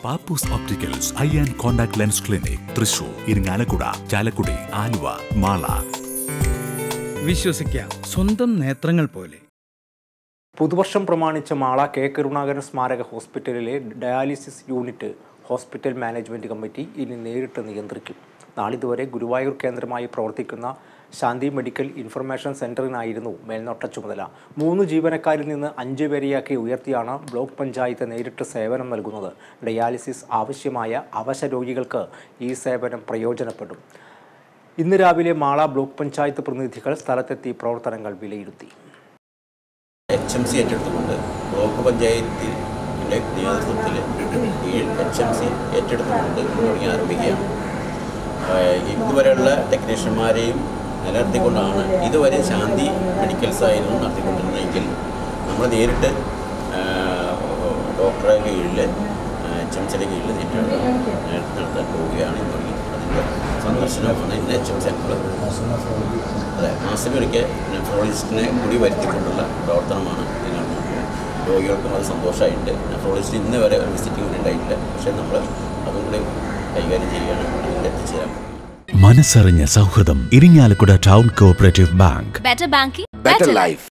പാപ്പൂസ് opticals eye and contact lens clinic Thrissur Irinjalakuda Chalakudy Aluva Mala വിശ്വസിക്കാം സ്വന്തം നേത്രങ്ങൾ പോലെ പുതുവർഷം പ്രമാണിച്ച് മാള കെ കരുണാകരൻ സ്മാരക ഹോസ്പിറ്റലിലെ dialysis unit hospital management committee ഇനി നേരിട്ട് നിയന്ത്രിക്കും നാളിതുവരെ ഗുരുവായൂർ കേന്ദ്രമായി പ്രവർത്തിക്കുന്ന ശാന്തി മെഡിക്കൽ ഇൻഫർമേഷൻ സെൻറ്ററിനായിരുന്നു മേൽനോട്ട ചുമതല മൂന്ന് ജീവനക്കാരിൽ നിന്ന് അഞ്ച് പേരെയാക്കി ഉയർത്തിയാണ് ബ്ലോക്ക് പഞ്ചായത്ത് നേരിട്ട് സേവനം നൽകുന്നത് ഡയാലിസിസ് ആവശ്യമായ അവശ രോഗികൾക്ക് ഈ സേവനം പ്രയോജനപ്പെടും ഇന്ന് രാവിലെ മാള ബ്ലോക്ക് പഞ്ചായത്ത് പ്രതിനിധികൾ സ്ഥലത്തെത്തി പ്രവർത്തനങ്ങൾ വിലയിരുത്തി എച്ച് എം സി ഏറ്റെടുത്തുകൊണ്ട് ബ്ലോക്ക് പഞ്ചായത്തിൻ്റെ നേതൃത്വത്തിൽ ഈ എച്ച് എം സി ഏറ്റെടുത്തുകൊണ്ട് തുടങ്ങി ആരംഭിക്കുകയാണ് ആഹ് ഇതുവരെയുള്ള ടെക്നീഷ്യന്മാരെയും നിലനിർത്തിക്കൊണ്ടാണ് ഇതുവരെ ശാന്തി മെഡിക്കൽസ് ആയിരുന്നു നടത്തിക്കൊണ്ടിരുന്നതെങ്കിൽ നമ്മൾ നേരിട്ട് ആഹ് ഡോക്ടറെ കീഴിൽ എച്ച് എം സിയുടെ കീഴിൽ നേരിട്ട് നേരിട്ട് നടത്താൻ പോവുകയാണ് ഇന്ന് തുടങ്ങി അതിൻ്റെ സന്ദർശനമാണ് ഇന്ന് എച്ച് എം സെൻറ്റർ അതെ മാസത്തിലൊരിക്കൽ നെഫ്രോളജിസ്റ്റിനെ കൂടി വരുത്തിക്കൊണ്ടുള്ള പ്രവർത്തനമാണ് ഇതിൽ നടന്നത് രോഗികൾക്കും അത് സന്തോഷമായിട്ടുണ്ട് നെഫ്രോളജിസ്റ്റ് ഇന്ന് വരെ ഒരു വിസിറ്റിംഗ് കൂടി ഉണ്ടായിട്ടില്ല പക്ഷേ നമ്മൾ അതും കൂടി കൈകാര്യം ചെയ്യുകയാണ് അതിൽ എത്തിച്ചേരാൻ മനസ്സറിഞ്ഞ സൗഹൃദം Irinjalakuda town cooperative bank Better banking, better life